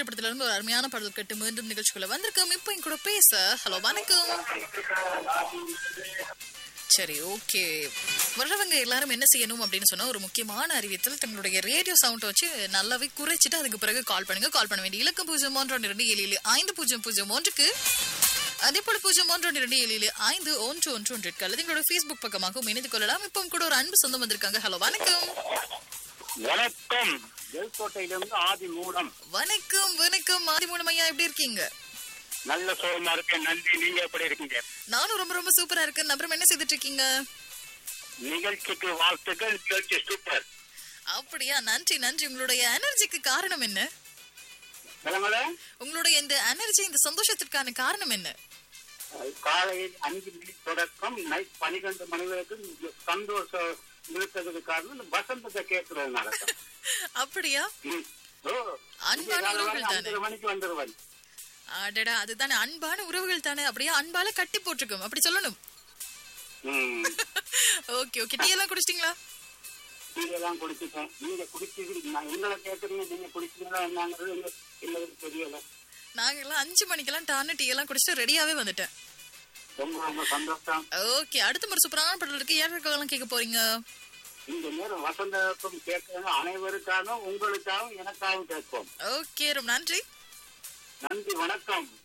திரைப்படத்துல இருந்து ஒரு அருமையான பாடல் கட்டு மீண்டும் நிகழ்ச்சிக்குள்ள வந்திருக்கோம் இப்போ என் கூட பேச ஹலோ வணக்கம் சரி ஓகே வர்றவங்க எல்லாரும் என்ன செய்யணும் அப்படின்னு சொன்னா ஒரு முக்கியமான அறிவித்தல் தங்களுடைய ரேடியோ சவுண்ட் வச்சு நல்லாவே குறைச்சிட்டு அதுக்கு பிறகு கால் பண்ணுங்க கால் பண்ண வேண்டிய இலக்கம் பூஜ்ஜியம் மூன்று ஒன்று இரண்டு ஏழு ஏழு ஐந்து பூஜ்ஜியம் பூஜ்ஜியம் ஒன்றுக்கு அதே போல பூஜ்ஜியம் மூன்று ஒன்று இரண்டு ஏழு ஏழு ஐந்து ஒன்று ஒன்று ஒன்று அல்லது எங்களோட ஃபேஸ்புக் பக்கமாகவும் இணைந்து கொள்ளலாம் இப்போ கூட ஒரு அன்பு சொந்தம் வந்திருக்காங்க ஹலோ வணக்கம் வணக்கம் ஜெல்கோட்டையிலிருந்து ஆதி மூலம் வணக்கம் வணக்கம் ஆதிமூலம் ஐயா எப்படி இருக்கீங்க நல்ல சோகமா இருக்கேன் நன்றி நீங்க எப்படி இருக்கீங்க நானும் ரொம்ப ரொம்ப சூப்பரா இருக்கேன் அப்புறம் என்ன செய்துட்டு இருக்கீங்க நிகழ்ச்சிக்கு வாழ்த்துக்கள் நிகழ்ச்சி சூப்பர் அப்படியா நன்றி நன்றி உங்களுடைய எனர்ஜிக்கு காரணம் என்ன விளங்கல உங்களுடைய இந்த எனர்ஜி இந்த சந்தோஷத்திற்கான காரணம் என்ன காலையில் அஞ்சு மணி தொடக்கம் நைட் பன்னிரெண்டு மணி வரைக்கும் சந்தோஷம் இருக்கிறதுக்கு காரணம் இந்த வசந்தத்தை கேட்கறதுனால தான். அப்படியா ம். ஓ, அன்பான இங்க காலையில உறவுகள் தானே. அஞ்சரை மணிக்கு வந்துருவேன் அடடா அதுதானே அன்பான உறவுகள் தானே அப்படியே அன்பால கட்டி போட்டிருக்கும் அப்படி சொல்லணும் ம். ஓகே ஓகே டீ எல்லாம் குடிச்சிட்டீங்களா டீ எல்லாம் குடிச்சிட்டேன் நீங்க குடிச்சது நான் உங்களை கேட்கறீங்க நீங்க குடிச்சீங்களா என்னங்கிறது எனக்கு இல்லது தெரியல நாங்க எல்லாம் அஞ்சு மணிக்கெல்லாம் டான்னு டீ எல்லாம் குடிச்சிட்டு ரெடியாவே வந்துட்டேன் ரொம்ப ரொம்ப சந்தோஷம் ஓகே அடுத்த ஒரு சூப்பரான பாடல் இருக்கு யாருக்கெல்லாம் கேட்க போறீங்க இந்த நேரம் வசந்தம் கேட்கறவங்க அனைவருக்காகவும் உங்களுக்காகவும் எனக்காகவும் கேட்போம் ஓகே ரொம்ப நன்றி நன்றி வணக்கம்